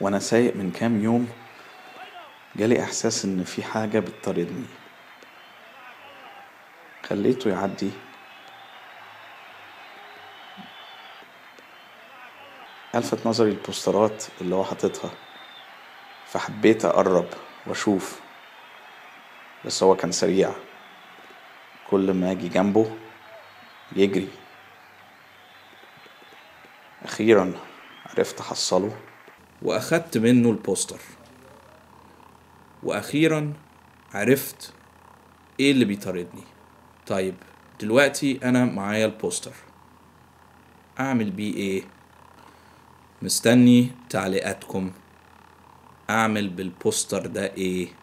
وانا سايق من كام يوم جالي احساس ان في حاجة بتطاردني خليته يعدي لفت نظري البوسترات اللي هو حاططها فحبيت اقرب واشوف بس هو كان سريع كل ما اجي جنبه يجري اخيرا عرفت احصله واخدت منه البوستر واخيرا عرفت ايه اللي بيطاردني طيب دلوقتي انا معايا البوستر اعمل بيه ايه مستني تعليقاتكم اعمل بالبوستر ده ايه